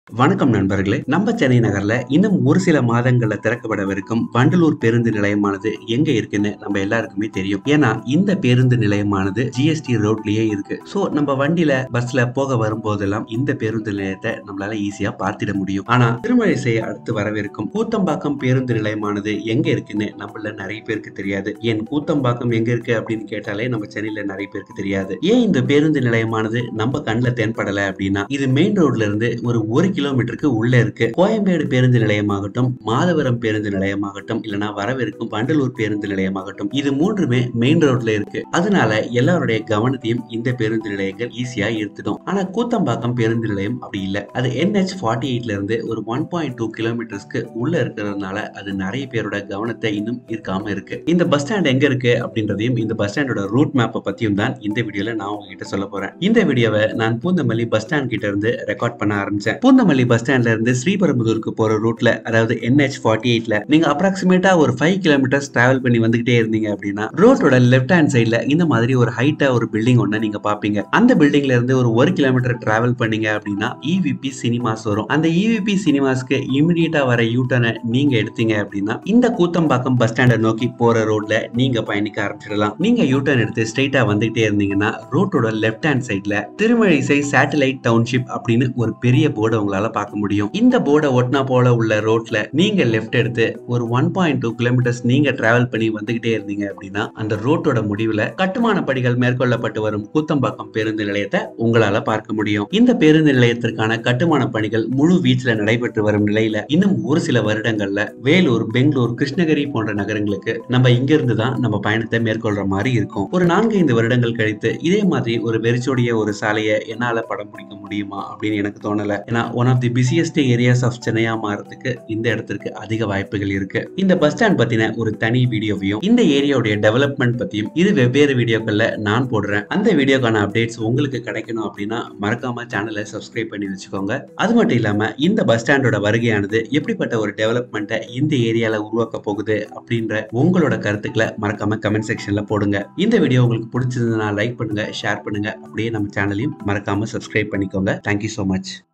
வணக்கம் நண்பர்களே நம்ம சென்னை நகர்ல இன்னும் ஒரு சில மாதங்கள்ல திறக்கப்படவிருக்கும் வண்டலூர் பேருந்து நிலையமானது எங்க இருக்குன்னு நம்ம எல்லாருக்குமே தெரியும் ஏன்னா இந்த பேருந்து நிலையமானது ஜிஎஸ்டி ரோட்லயே இருக்கு சோ நம்ம வண்டியில பஸ்ல போக வரும்போதெல்லாம் இந்த பேருந்து நிலையத்தை நம்மளால ஈஸியா பார்த்திட முடியும் ஆனா திருமழிசை அடுத்து வரவிருக்கும் கூத்தம்பாக்கம் பேருந்து நிலையமானது எங்க இருக்குன்னு நம்மள நிறைய பேருக்கு தெரியாது ஏன் கூத்தம்பாக்கம் எங்க இருக்கு அப்படின்னு கேட்டாலே நம்ம சென்னையில நிறைய பேருக்கு தெரியாது ஏன் இந்த பேருந்து நிலையமானது நம்ம கண்ணில் தென்படல அப்படின்னா இது மெயின் ரோட்ல இருந்து ஒரு ஒரு கிலோமீட்டருக்கு உள்ள இருக்கு கோயம்பேடு பேருந்து நிலையமாகட்டும் மாதவரம் பேருந்து நிலையமாகட்டும் இல்லனா வரவிருக்கும் வண்டலூர் பேருந்து நிலையமாகட்டும் இது மூன்றுமே மெயின் ரோட்ல இருக்கு அதனால எல்லாருடைய கவனத்தையும் இந்த பேருந்து நிலையங்கள் ஈஸியா ஈர்த்துடும் ஆனா கூத்தம்பாக்கம் பேருந்து நிலையம் அப்படி இல்ல அது என்ஹெச் ஃபார்ட்டி எயிட்ல இருந்து ஒரு ஒன் பாயிண்ட் டூ கிலோமீட்டர்ஸ்க்கு உள்ள இருக்கிறதுனால அது நிறைய பேரோட கவனத்தை இன்னும் ஈர்க்காம இருக்கு இந்த பஸ் ஸ்டாண்ட் எங்க இருக்கு அப்படின்றதையும் இந்த பஸ் ஸ்டாண்டோட ரூட் மேப்பை பத்தியும் தான் இந்த வீடியோல நான் உங்ககிட்ட சொல்ல போறேன் இந்த வீடியோவை நான் பூந்தமல்லி பஸ் ஸ்டாண்ட் கிட்ட இருந்து ரெக்கார்ட் பண்ண ஆரம்பிச்சேன் பூந்தமல்லி பஸ் ஸ்டாண்ட்ல இருந்து ஸ்ரீபெரும்புதூருக்கு போற ரூட்ல அதாவது என்ஹெச் ஃபார்ட்டி எயிட்ல நீங்க அப்ராக்சிமேட்டா ஒரு ஃபைவ் கிலோமீட்டர்ஸ் டிராவல் பண்ணி வந்துகிட்டே இருந்தீங்க அப்படின்னா ரோட்டோட லெஃப்ட் ஹேண்ட் சைட்ல இந்த மாதிரி ஒரு ஹைட்டா ஒரு பில்டிங் ஒண்ணு நீங்க பாப்பீங்க அந்த பில்டிங்ல இருந்து ஒரு ஒரு கிலோமீட்டர் டிராவல் பண்ணீங்க அப்படின்னா இவிபி சினிமாஸ் வரும் அந்த இவிபி சினிமாஸ்க்கு இமிடியேட்டா வர யூட்டர்னை நீங்க எடுத்தீங்க அப்படின்னா இந்த கூத்தம்பாக்கம் பஸ் ஸ்டாண்டை நோக்கி போற ரோட்ல நீங்க பயணிக்க ஆரம்பிச்சிடலாம் நீங்க யூட்டர்ன் எடுத்து ஸ்ட்ரைட்டா வந்துகிட்டே இருந்தீங்கன்னா ரோட்டோட லெஃப்ட் ஹேண்ட் சைட்ல திருமழிசை சேட்டலைட் டவுன்ஷிப் அப்படின்னு ஒரு பெரிய போர்டை உங்களால பார்க்க முடியும் இந்த போர்டை ஒட்டினா போல உள்ள ரோட்ல நீங்க லெஃப்ட் எடுத்து ஒரு ஒன் பாயிண்ட் டூ கிலோமீட்டர்ஸ் நீங்க டிராவல் பண்ணி வந்துகிட்டே இருந்தீங்க அப்படின்னா அந்த ரோட்டோட முடிவுல கட்டுமான பணிகள் மேற்கொள்ளப்பட்டு வரும் கூத்தம்பாக்கம் பேருந்து நிலையத்தை உங்களால பார்க்க முடியும் இந்த பேருந்து நிலையத்திற்கான கட்டுமான பணிகள் முழு வீச்சுல நடைபெற்று வரும் நிலையில இன்னும் ஒரு சில வருடங்கள்ல வேலூர் பெங்களூர் கிருஷ்ணகிரி போன்ற நகரங்களுக்கு நம்ம இங்க இருந்து தான் நம்ம பயணத்தை மேற்கொள்ற மாதிரி இருக்கும் ஒரு நான்கு ஐந்து வருடங்கள் கழித்து இதே மாதிரி ஒரு வெறிச்சோடிய ஒரு சாலையை என்னால படம் பிடிக்க முடியுமா அப்படின்னு எனக்கு தோணல ஏன்னா one of the busiest areas of சென்னையா மாறதுக்கு இந்த இடத்திற்கு அதிக வாய்ப்புகள் இருக்கு இந்த பஸ் ஸ்டாண்ட் பத்தின ஒரு தனி வீடியோவையும் இந்த ஏரியாவுடைய டெவலப்மெண்ட் பத்தியும் இது வெவ்வேறு வீடியோக்கள்ல நான் போடுறேன் அந்த வீடியோக்கான அப்டேட்ஸ் உங்களுக்கு கிடைக்கணும் அப்படின்னா மறக்காம சேனலை சப்ஸ்கிரைப் பண்ணி வச்சுக்கோங்க அது மட்டும் இல்லாம இந்த பஸ் ஸ்டாண்டோட வருகையானது எப்படிப்பட்ட ஒரு டெவலப்மெண்ட்டை இந்த ஏரியால உருவாக்க போகுது அப்படின்ற உங்களோட கருத்துக்களை மறக்காம கமெண்ட் செக்ஷன்ல போடுங்க இந்த வீடியோ உங்களுக்கு பிடிச்சிருந்ததுன்னா லைக் பண்ணுங்க ஷேர் பண்ணுங்க அப்படியே நம்ம சேனலையும் மறக்காம சப்ஸ்கிரைப் பண்ணிக்கோங்க தேங்க்யூ ஸோ மச்